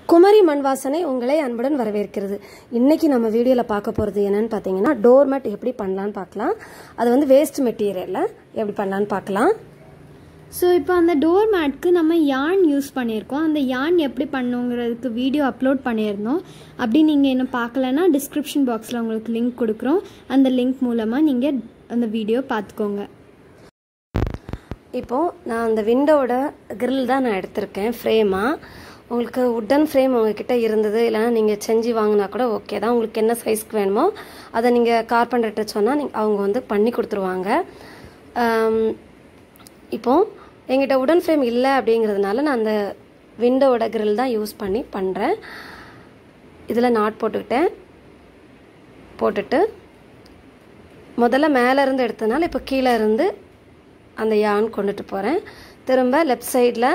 குமரி மண் வாசனை உங்களை அன்புடன் வரவேற்கிறது இன்னைக்கு நம்ம வீடியோவில் பார்க்க போகிறது என்னன்னு பார்த்தீங்கன்னா டோர் மேட் எப்படி பண்ணலான்னு பார்க்கலாம் அது வந்து வேஸ்ட் மெட்டீரியலில் எப்படி பண்ணலான்னு பார்க்கலாம் ஸோ இப்போ அந்த டோர் மேட்க்கு நம்ம யான் யூஸ் பண்ணியிருக்கோம் அந்த யான் எப்படி பண்ணுங்கிறதுக்கு வீடியோ அப்லோட் பண்ணியிருந்தோம் அப்படி நீங்கள் என்ன பார்க்கலன்னா டிஸ்கிரிப்ஷன் பாக்ஸில் உங்களுக்கு லிங்க் கொடுக்குறோம் அந்த லிங்க் மூலமாக நீங்கள் அந்த வீடியோ பார்த்துக்கோங்க இப்போது நான் அந்த விண்டோவோட கிரில் தான் நான் எடுத்திருக்கேன் ஃப்ரேமாக உங்களுக்கு உட்டன் ஃப்ரேம் உங்ககிட்ட இருந்தது இல்லைனா நீங்கள் செஞ்சு வாங்கினா கூட ஓகே தான் உங்களுக்கு என்ன சைஸ்க்கு வேணுமோ அதை நீங்கள் கார்பெண்டர்கிட்ட சொன்னால் நீங்கள் அவங்க வந்து பண்ணி கொடுத்துருவாங்க ஆம், இப்போ எங்கிட்ட உடன் ஃப்ரேம் இல்லை அப்படிங்கிறதுனால நான் அந்த விண்டோவோட கிரில் தான் யூஸ் பண்ணி பண்ணுறேன் இதில் நாட் போட்டுக்கிட்டேன் போட்டுட்டு முதல்ல மேலே இருந்து எடுத்ததுனால இப்போ கீழே இருந்து அந்த யான் கொண்டுட்டு போகிறேன் திரும்ப லெஃப்ட் சைடில்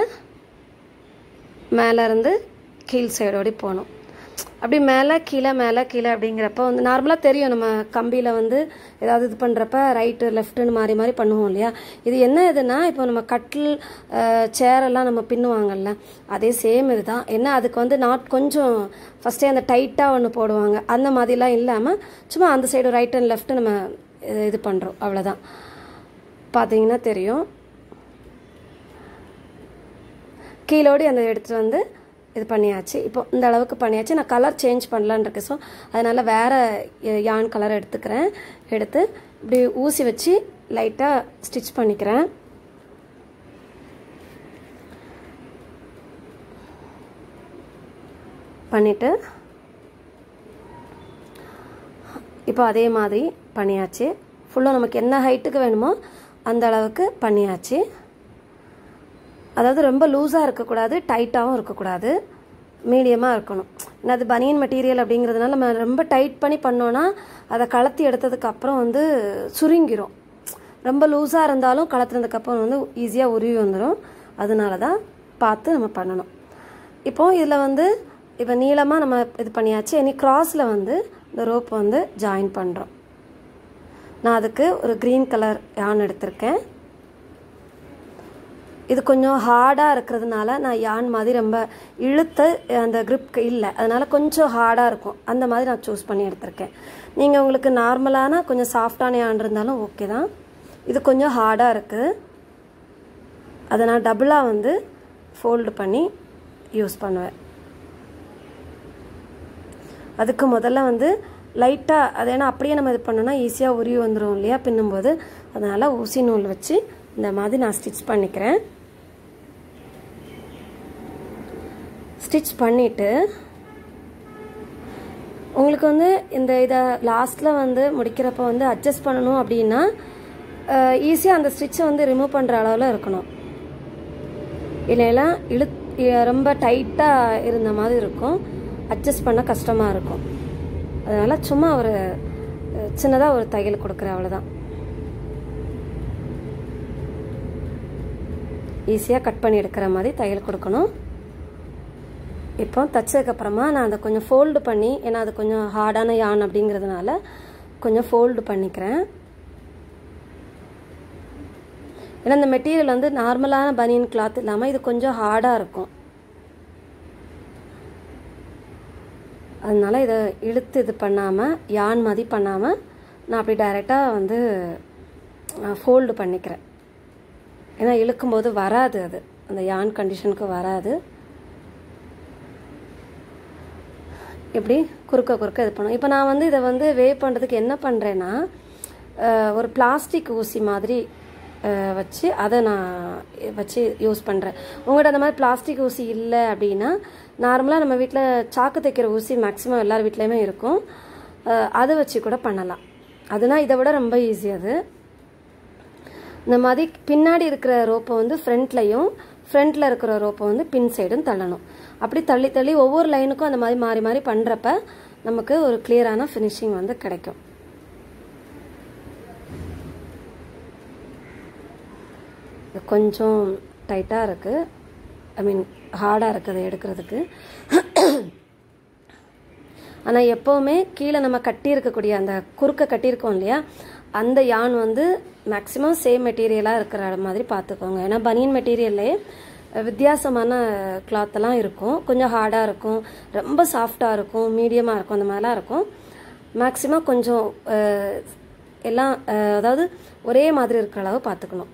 மேலே இருந்து கீழ் சைடோடி போகணும் அப்படி மேலே கீழே மேலே கீழே அப்படிங்கிறப்ப வந்து நார்மலாக தெரியும் நம்ம கம்பியில் வந்து ஏதாவது இது பண்ணுறப்ப ரைட்டு லெஃப்ட்டுன்னு மாறி மாறி பண்ணுவோம் இல்லையா இது என்ன இதுனா இப்போ நம்ம கட்டில் சேரெல்லாம் நம்ம பின்னுவாங்கல்ல அதே சேம் இதுதான் என்ன அதுக்கு வந்து நாட் கொஞ்சம் ஃபஸ்ட்டே அந்த டைட்டாக ஒன்று போடுவாங்க அந்த மாதிரிலாம் இல்லாமல் சும்மா அந்த சைடு ரைட் அண்ட் லெஃப்ட் நம்ம இது- இது பண்ணுறோம் அவ்வளோதான் பார்த்தீங்கன்னா தெரியும் கீழோடி அந்த எடுத்துகிட்டு வந்து இது பண்ணியாச்சு இப்போ இந்த அளவுக்கு பண்ணியாச்சு நான் கலர் சேஞ்ச் பண்ணலான்னு இருக்கேன் ஸோ அதனால் வேறு யான் கலர் எடுத்துக்கிறேன் எடுத்து இப்படி ஊசி வச்சு லைட்டாக ஸ்டிச் பண்ணிக்கிறேன் பண்ணிவிட்டு இப்போ அதே மாதிரி பண்ணியாச்சு ஃபுல்லாக நமக்கு என்ன ஹைட்டுக்கு வேணுமோ அந்த அளவுக்கு பண்ணியாச்சு அதாவது ரொம்ப லூஸாக இருக்கக்கூடாது டைட்டாகவும் இருக்கக்கூடாது மீடியமாக இருக்கணும் ஏன்னா அது பனியன் மெட்டீரியல் அப்படிங்கிறதுனால நம்ம ரொம்ப டைட் பண்ணி பண்ணோன்னா அதை கலத்தி எடுத்ததுக்கு அப்புறம் வந்து சுருங்கிரும் ரொம்ப லூஸாக இருந்தாலும் கலத்துனதுக்கப்புறம் வந்து ஈஸியாக உருவி வந்துடும் அதனால தான் பார்த்து நம்ம பண்ணணும் இப்போது இதில் வந்து இப்போ நீளமாக நம்ம இது பண்ணியாச்சு இனி கிராஸில் வந்து இந்த ரோப் வந்து ஜாயின் பண்ணுறோம் நான் அதுக்கு ஒரு க்ரீன் கலர் யான் எடுத்திருக்கேன் இது கொஞ்சம் ஹார்டாக இருக்கிறதுனால நான் யான் மாதிரி ரொம்ப இழுத்து அந்த grip இல்லை அதனால கொஞ்சம் ஹார்டாக இருக்கும் அந்த மாதிரி நான் சூஸ் பண்ணி எடுத்திருக்கேன் நீங்கள் உங்களுக்கு நார்மலான கொஞ்சம் சாஃப்டான யான் இருந்தாலும் ஓகே தான் இது கொஞ்சம் ஹார்டாக இருக்குது அதை நான் டபுளாக வந்து ஃபோல்டு பண்ணி யூஸ் பண்ணுவேன் அதுக்கு முதல்ல வந்து லைட்டாக அது ஏன்னா அப்படியே நம்ம இது பண்ணோம்னா ஈஸியாக உருவி வந்துடும் இல்லையா பின்னும்போது அதனால் ஊசி நூல் வச்சு இந்த மாதிரி நான் ஸ்டிச் பண்ணிக்கிறேன் ஸ்டிச் பண்ணிவிட்டு உங்களுக்கு வந்து இந்த இதை லாஸ்ட்டில் வந்து முடிக்கிறப்ப வந்து அட்ஜஸ்ட் பண்ணணும் அப்படின்னா ஈஸியாக அந்த ஸ்டிச்சை வந்து ரிமூவ் பண்ணுற அளவில் இருக்கணும் இல்லைன்னா இழு இ- ரொம்ப டைட்டாக இருந்த மாதிரி இருக்கும் அட்ஜஸ்ட் பண்ண கஷ்டமாக இருக்கும் அதனால் சும்மா ஒரு சின்னதாக ஒரு தையல் கொடுக்குறேன் அவ்வளோதான் ஈஸியாக கட் பண்ணி எடுக்கிற மாதிரி தையல் கொடுக்கணும் இப்போ தைச்சதுக்கப்புறமா நான் அதை கொஞ்சம் ஃபோல்டு பண்ணி ஏன்னா அது கொஞ்சம் ஹார்டான யான் அப்படிங்கிறதுனால கொஞ்சம் ஃபோல்டு பண்ணிக்கிறேன் ஏன்னா இந்த மெட்டீரியல் வந்து நார்மலான பனியன் கிளாத் இல்லாமல் இது கொஞ்சம் ஹார்டாக இருக்கும் அதனால இதை இழுத்து இது பண்ணாமல் யான் மாதிரி பண்ணாமல் நான் அப்படி டைரெக்டாக வந்து ஃபோல்டு பண்ணிக்கிறேன் ஏன்னா இழுக்கும்போது வராது அது அந்த யான் கண்டிஷனுக்கு வராது இப்படி குறுக்க குறுக்க இது பண்ணும் இப்போ நான் வந்து இதை வந்து வே பண்ணுறதுக்கு என்ன பண்ணுறேன்னா அஹ், ஒரு பிளாஸ்டிக் ஊசி மாதிரி அஹ், வச்சு அதை நான் வச்சு யூஸ் பண்ணுறேன் உங்கள்கிட்ட அந்த மாதிரி பிளாஸ்டிக் ஊசி இல்லை அப்படின்னா நார்மலாக நம்ம வீட்டில் சாக்கு தைக்கிற ஊசி மேக்ஸிமம் எல்லார் வீட்லேயுமே இருக்கும் அஹ், அதை வச்சு கூட பண்ணலாம் அதுனா இதை விட ரொம்ப ஈஸி அது இந்த மாதிரி பின்னாடி இருக்கிற ரோப்பை வந்து ஃப்ரண்ட்லையும் ஃப்ரண்ட்டில் இருக்கிற ரோப்பை வந்து பின் சைடும் தள்ளணும் அப்படி தள்ளி தள்ளி ஒவ்வொரு லைனுக்கும் அந்த மாதிரி மாறி மாறி பண்ணுறப்ப நமக்கு ஒரு கிளியரான ஃபினிஷிங் வந்து கிடைக்கும் இது கொஞ்சம் டைட்டாக இருக்குது ஐ மீன் ஹார்டாக இருக்குது எடுக்கிறதுக்கு ஆனால் எப்போவுமே கீழே நம்ம கட்டி இருக்கக்கூடிய அந்த குறுக்க கட்டியிருக்கோம் இல்லையா அந்த யான் வந்து மேக்ஸிமம் சேம் மெட்டீரியலாக இருக்கிற மாதிரி பார்த்துக்கோங்க ஏன்னா பனியன் மெட்டீரியல்லே வித்தியாசமான கிளாத்தெல்லாம் இருக்கும் கொஞ்சம் ஹார்டாக இருக்கும் ரொம்ப சாஃப்டாக இருக்கும் மீடியமாக இருக்கும் அந்த மாதிரிலாம் இருக்கும் மேக்ஸிமம் கொஞ்சம் அஹ், எல்லாம் அஹ், அதாவது ஒரே மாதிரி இருக்கிற அளவு பார்த்துக்கணும்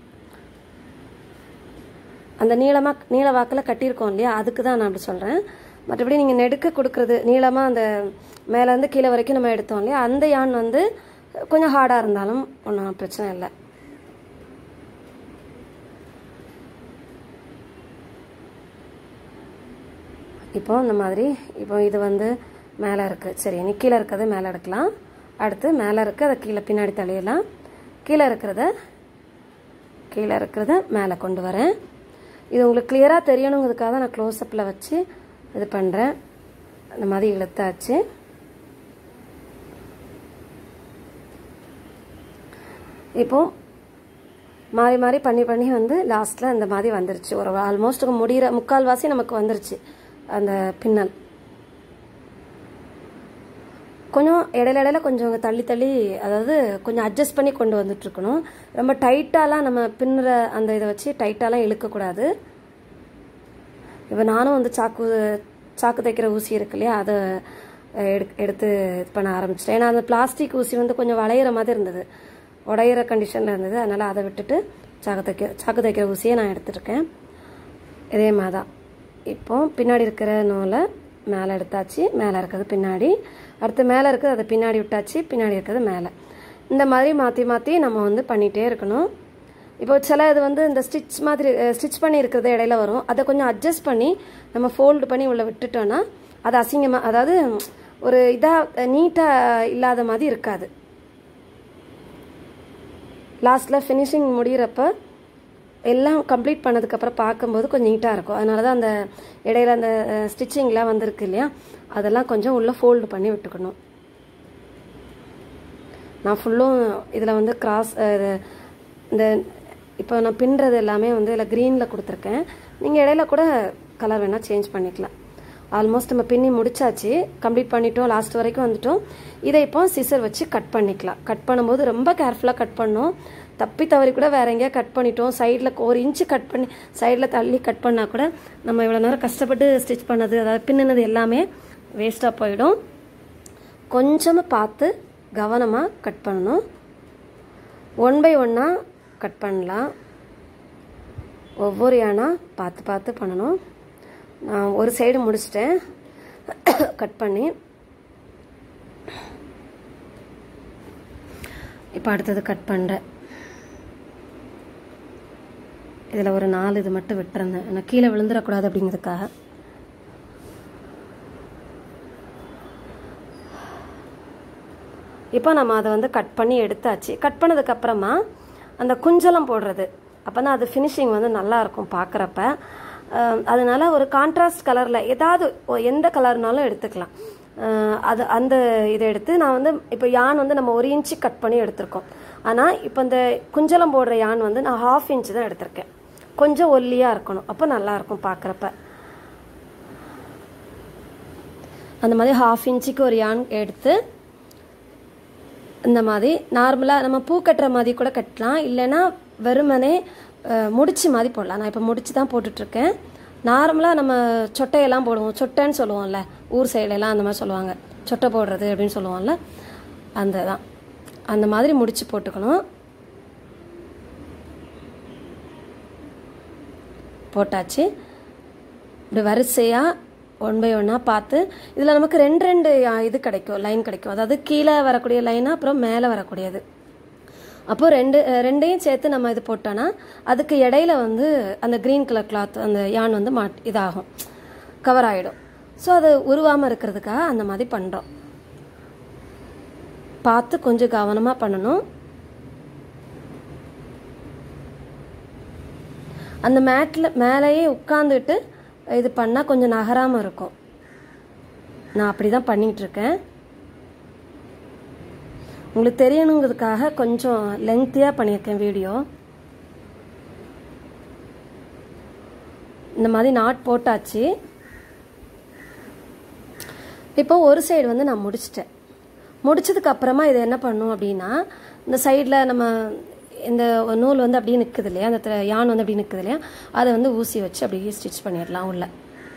அந்த நீளமாக நீள வாக்கில் கட்டியிருக்கோம் இல்லையா அதுக்கு தான் நான் அப்படி சொல்கிறேன் மற்றபடி நீங்கள் நெடுக்க கொடுக்குறது நீளமாக அந்த மேலேருந்து கீழே வரைக்கும் நம்ம எடுத்தோம் இல்லையா அந்த யான் வந்து கொஞ்சம் ஹார்டாக இருந்தாலும் ஒன்றும் பிரச்சனை இல்லை இப்போ இந்த மாதிரி இப்போ இது வந்து மேலே இருக்குது சரி நீ கீழே இருக்கிறத மேலே எடுக்கலாம் அடுத்து மேலே இருக்க அதை கீழே பின்னாடி தள்ளிடலாம் கீழே இருக்கிறத கீழே இருக்கிறத மேலே கொண்டு வரேன் இது உங்களுக்கு கிளியராக தெரியணுங்கிறதுக்காக தான் நான் க்ளோஸ்அப்பில் வச்சு இது பண்ணுறேன் இந்த மாதிரி இழுத்தாச்சு இப்போ மாறி மாறி பண்ணி பண்ணி வந்து லாஸ்ட்டில் இந்த மாதிரி வந்துருச்சு ஒரு ஆல்மோஸ்ட் முடிகிற முக்கால்வாசி நமக்கு வந்துருச்சு அந்த பின்னல் கொஞ்சம் இடையில இடையில கொஞ்சம் தள்ளி தள்ளி அதாவது கொஞ்சம் அட்ஜஸ்ட் பண்ணி கொண்டு வந்துட்டு இருக்கணும் ரொம்ப டைட்டாலாம் நம்ம பின்னுற அந்த இதை வச்சு டைட்டாலாம் இழுக்கக்கூடாது இப்போ நானும் வந்து சாக்கு சாக்கு தைக்கிற ஊசி இருக்கு இல்லையா அதை எடு எடுத்து இது பண்ண ஆரம்பிச்சிட்டேன் ஏன்னா அந்த பிளாஸ்டிக் ஊசி வந்து கொஞ்சம் வளையிற மாதிரி இருந்தது உடையிற கண்டிஷனில் இருந்தது அதனால் அதை விட்டுட்டு சாக்கு தைக்க சாக்கு தைக்கிற ஊசியை நான் எடுத்துருக்கேன் இதே மாதிரி தான் இப்போ பின்னாடி இருக்கிற நூலை மேலே எடுத்தாச்சு மேலே இருக்கிறது பின்னாடி அடுத்து மேலே இருக்கிறது அதை பின்னாடி விட்டாச்சு பின்னாடி இருக்கிறது மேலே இந்த மாதிரி மாற்றி மாற்றி நம்ம வந்து பண்ணிகிட்டே இருக்கணும் இப்போ சில இது வந்து இந்த ஸ்டிச் மாதிரி ஸ்டிச் பண்ணி இருக்கிறது இடையில வரும் அதை கொஞ்சம் அட்ஜஸ்ட் பண்ணி நம்ம ஃபோல்டு பண்ணி உள்ள விட்டுட்டோன்னா அது அசிங்கமாக அதாவது ஒரு இதாக நீட்டாக இல்லாத மாதிரி இருக்காது லாஸ்ட்டில் ஃபினிஷிங் முடிகிறப்ப எல்லாம் கம்ப்ளீட் பண்ணதுக்கப்புறம் பார்க்கும்போது கொஞ்சம் நீட்டாக இருக்கும் அதனால தான் அந்த இடையில அந்த ஸ்டிச்சிங்லாம் வந்திருக்கு இல்லையா அதெல்லாம் கொஞ்சம் உள்ளே ஃபோல்டு பண்ணி விட்டுக்கணும் நான் ஃபுல்லும் இதில் வந்து கிராஸ் இந்த இப்போ நான் பின்னுறது எல்லாமே வந்து இதில் க்ரீனில் கொடுத்துருக்கேன் நீங்கள் இடையில கூட கலர் வேணால் சேஞ்ச் பண்ணிக்கலாம் ஆல்மோஸ்ட் நம்ம பின்னி முடிச்சாச்சு கம்ப்ளீட் பண்ணிட்டோம் லாஸ்ட் வரைக்கும் வந்துட்டோம் இதை இப்போ சிசர் வச்சு கட் பண்ணிக்கலாம் கட் பண்ணும்போது ரொம்ப கேர்ஃபுல்லாக கட் பண்ணோம் தப்பி தவறி கூட வேற எங்கேயா கட் பண்ணிட்டோம் சைடில் ஒரு இன்ச்சு கட் பண்ணி சைடில் தள்ளி கட் பண்ணால் கூட நம்ம இவ்வளோ நேரம் கஷ்டப்பட்டு ஸ்டிச் பண்ணது அதாவது பின்னுனது எல்லாமே வேஸ்ட்டாக போயிடும் கொஞ்சமாக பார்த்து கவனமாக கட் பண்ணணும் ஒன் பை ஒன்னாக கட் பண்ணலாம் ஒவ்வொரு யானா பார்த்து பார்த்து பண்ணணும் நான் ஒரு சைடு முடிச்சிட்டேன் கட் பண்ணி இப்போ அடுத்தது கட் பண்ணுறேன் இதில் ஒரு நாலு இது மட்டும் விட்டுருந்தேன் நான் கீழே விழுந்துடக்கூடாது அப்படிங்கிறதுக்காக இப்போ நம்ம அதை வந்து கட் பண்ணி எடுத்தாச்சு கட் பண்ணதுக்கப்புறமா அந்த குஞ்சலம் போடுறது அப்போ தான் அது ஃபினிஷிங் வந்து நல்லா இருக்கும் பார்க்குறப்ப அதனால ஒரு கான்ட்ராஸ்ட் கலரில் ஏதாவது ஒ- எந்த கலர்னாலும் எடுத்துக்கலாம் அஹ் அது அந்த இதை எடுத்து நான் வந்து இப்போ யான் வந்து நம்ம ஒரு இன்ச்சு கட் பண்ணி எடுத்திருக்கோம் ஆனால் இப்போ இந்த குஞ்சலம் போடுற யான் வந்து நான் ஹாஃப் இன்ச்சு தான் எடுத்திருக்கேன் கொஞ்சம் ஒல்லியாக இருக்கணும் அப்போ நல்லா இருக்கும் பார்க்குறப்ப அந்த மாதிரி ஹாஃப் இன்ச்சுக்கு ஒரு யான் எடுத்து இந்த மாதிரி நார்மலாக நம்ம பூ கட்டுற மாதிரி கூட கட்டலாம் இல்லைன்னா வெறுமனே அஹ், முடிச்சு மாதிரி போடலாம் நான் இப்போ முடிச்சு தான் போட்டுட்ருக்கேன் நார்மலாக நம்ம சொட்டையெல்லாம் போடுவோம் சொட்டைன்னு சொல்லுவோம்ல ஊர் சைடுலலாம் அந்த மாதிரி சொல்லுவாங்க சொட்டை போடுறது அப்படின்னு சொல்லுவோம்ல அந்த தான் அந்த மாதிரி முடிச்சு போட்டுக்கணும் போட்டாச்சு இப்படி வரிசையாக ஒன் பை ஒன்னாக பார்த்து இதில் நமக்கு ரெண்டு ரெண்டு ஆ, இது கிடைக்கும் லைன் கிடைக்கும் அதாவது கீழே வரக்கூடிய லைன் அப்புறம் மேலே வரக்கூடியது அப்போ ரெண்டு அஹ், ரெண்டையும் சேர்த்து நம்ம இது போட்டோன்னா அதுக்கு இடையில வந்து அந்த க்ரீன் கலர் கிளாத் அந்த யான் வந்து மாட் இதாகும் கவர் ஆகிடும் ஸோ அது உருவாமல் இருக்கிறதுக்காக அந்த மாதிரி பண்ணுறோம் பார்த்து கொஞ்சம் கவனமாக பண்ணணும் அந்த மேட்டில் மேலேயே உட்காந்துட்டு இது பண்ணால் கொஞ்சம் நகராமல் இருக்கும் நான் அப்படி தான் பண்ணிகிட்டு இருக்கேன் உங்களுக்கு தெரியணுங்கிறதுக்காக கொஞ்சம் லெங்க்த்தியாக பண்ணியிருக்கேன் வீடியோ இந்த மாதிரி நாட் போட்டாச்சு இப்போ ஒரு சைடு வந்து நான் முடிச்சிட்டேன் முடிச்சதுக்கு அப்புறமா இது என்ன பண்ணும் அப்படின்னா இந்த சைடில் நம்ம இந்த நூல் வந்து அப்படியே நிற்குது இல்லையா அந்த த்ரெ- யான் வந்து அப்படியே நிற்குது இல்லையா அதை வந்து ஊசி வச்சு அப்படியே ஸ்டிச் பண்ணிடலாம் உள்ள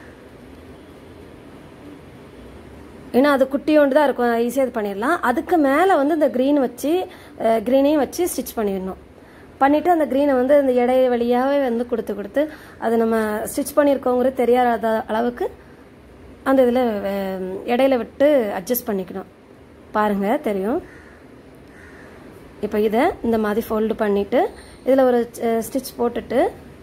ஏன்னா அது குட்டியோண்டு தான் இருக்கும் ஈஸியாக இது பண்ணிடலாம் அதுக்கு மேலே வந்து இந்த க்ரீன் வச்சு க்ரீனையும் வச்சு ஸ்டிச் பண்ணிடணும் பண்ணிவிட்டு அந்த க்ரீனை வந்து அந்த இடை வழியாகவே வந்து கொடுத்து கொடுத்து அது நம்ம ஸ்டிச் பண்ணியிருக்கோங்கிறது தெரியாத அளவுக்கு அந்த இதில் இடையில விட்டு அட்ஜஸ்ட் பண்ணிக்கணும் பாருங்கள் தெரியும் இப்போ இதை இந்த மாதிரி ஃபோல்டு பண்ணிவிட்டு இதில் ஒரு ஸ்டிச் போட்டுட்டு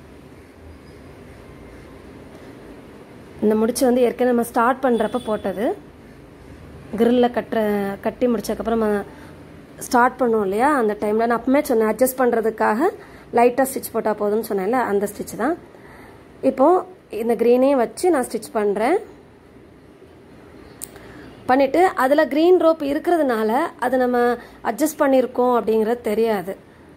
இந்த முடிச்சு வந்து ஏற்கனவே நம்ம ஸ்டார்ட் பண்ணுறப்ப போட்டது கிரில்ல கட்டுற கட்டி முடிச்சதுக்கப்புறம் நம்ம ஸ்டார்ட் பண்ணுவோம் இல்லையா அந்த டைமில் நான் அப்பவுமே சொன்னேன் அட்ஜஸ்ட் பண்ணுறதுக்காக லைட்டாக ஸ்டிச் போட்டால் போதும்னு சொன்னேன்ல அந்த ஸ்டிச் தான் இப்போது இந்த க்ரீனையும் வச்சு நான் ஸ்டிச் பண்ணுறேன் பண்ணிவிட்டு அதில் க்ரீன் ரோப் இருக்கிறதுனால அது நம்ம அட்ஜஸ்ட் பண்ணியிருக்கோம் அப்படிங்கிறது தெரியாது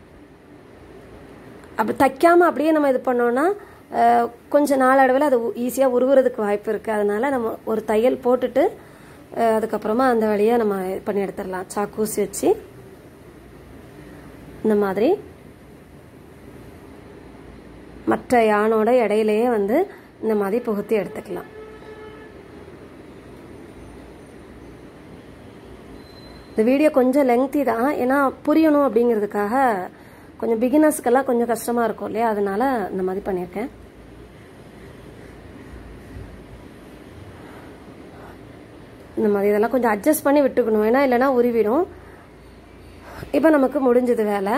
அப்படி தைக்காமல் அப்படியே நம்ம இது பண்ணோன்னா அஹ், கொஞ்ச நாளடைவில் அது ஈஸியாக உருவுறதுக்கு வாய்ப்பு இருக்குது அதனால நம்ம ஒரு தையல் போட்டுட்டு அஹ், அதுக்கப்புறமா அந்த வழியாக நம்ம இது பண்ணி எடுத்துடலாம் சாக்கூசி வச்சு இந்த மாதிரி மற்ற யானோட இடையிலேயே வந்து இந்த மாதிரி புகுத்தி எடுத்துக்கலாம் இந்த வீடியோ கொஞ்சம் லெங்தி தான் ஏன்னா புரியணும் அப்படிங்கிறதுக்காக கொஞ்சம் பிகினர்ஸ்க்கெல்லாம் கொஞ்சம் கஷ்டமாக இருக்கும் இல்லையா அதனால இந்த மாதிரி பண்ணியிருக்கேன் இந்த மாதிரி இதெல்லாம் கொஞ்சம் அட்ஜஸ்ட் பண்ணி விட்டுக்கணும் ஏன்னா இல்லைன்னா உருவிடும் இப்போ நமக்கு முடிஞ்சது வேலை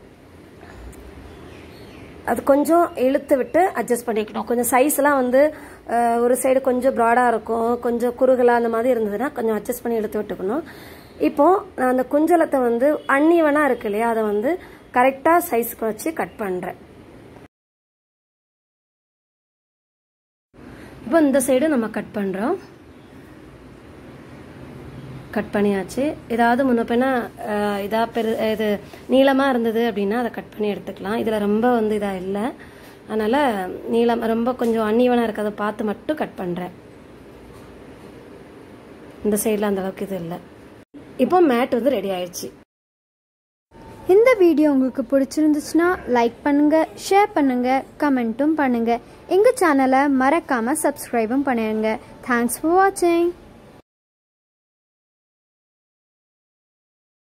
அது கொஞ்சம் இழுத்து விட்டு அட்ஜஸ்ட் பண்ணிக்கணும் கொஞ்சம் சைஸ்லாம் வந்து அஹ், ஒரு சைடு கொஞ்சம் ப்ராடாக இருக்கும் கொஞ்சம் குறுகலாக அந்த மாதிரி இருந்ததுன்னா கொஞ்சம் அட்ஜஸ்ட் பண்ணி இழுத்து விட்டுக்கணும் இப்போ நான் அந்த குஞ்சலத்தை வந்து அன்னீவனாக இருக்கு இல்லையா அதை வந்து கரெக்டாக சைஸ்க்கு வச்சு கட் பண்ணுறேன் இப்போ இந்த சைடு நம்ம கட் பண்ணுறோம் கட் பண்ணியாச்சு ஏதாவது முன்ன பின்ன அஹ், இதா பெரு இது நீளமாக இருந்தது அப்படின்னா அதை கட் பண்ணி எடுத்துக்கலாம் இதில் ரொம்ப வந்து இதாக இல்லை அதனால் நீளம் ரொம்ப கொஞ்சம் அன்னீவனாக இருக்கிறத பார்த்து மட்டும் கட் பண்ணுறேன் இந்த சைடில் அந்த அளவுக்கு இது இல்லை இப்போ மேட் வந்து ரெடி ஆயிடுச்சு இந்த வீடியோ உங்களுக்கு பிடிச்சிருந்துச்சுன்னா லைக் பண்ணுங்க ஷேர் பண்ணுங்க கமெண்ட்டும் பண்ணுங்க எங்க சேனலை மறக்காம சப்ஸ்கிரைபும் பண்ணிடுங்க தேங்க்ஸ் ஃபார் வாட்சிங்